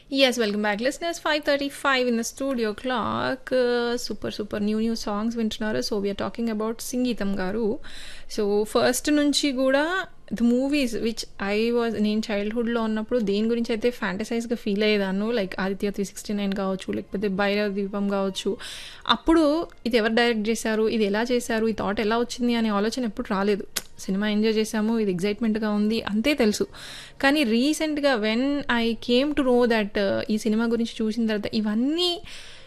Yes, welcome back, listeners. 5:35 in the studio clock. Uh, super, super new new songs వింటున్నారు so we are talking about సంగీతం గారు so first నుంచి కూడా the movies which I was నేను చైల్డ్హుడ్లో ఉన్నప్పుడు దేని గురించి అయితే ఫ్యాంటసైజ్గా ఫీల్ అయ్యేదాను like Aditya three sixty nine కావచ్చు లేకపోతే భైరవ దీపం కావచ్చు అప్పుడు ఇది ఎవరు డైరెక్ట్ చేశారు ఇది ఎలా చేశారు ఈ థాట్ ఎలా వచ్చింది అనే ఆలోచన ఎప్పుడు రాలేదు సినిమా ఎంజాయ్ చేసాము ఇది ఎగ్జైట్మెంట్గా ఉంది అంతే తెలుసు కానీ రీసెంట్గా when I came to know that ఈ సినిమా గురించి చూసిన తర్వాత ఇవన్నీ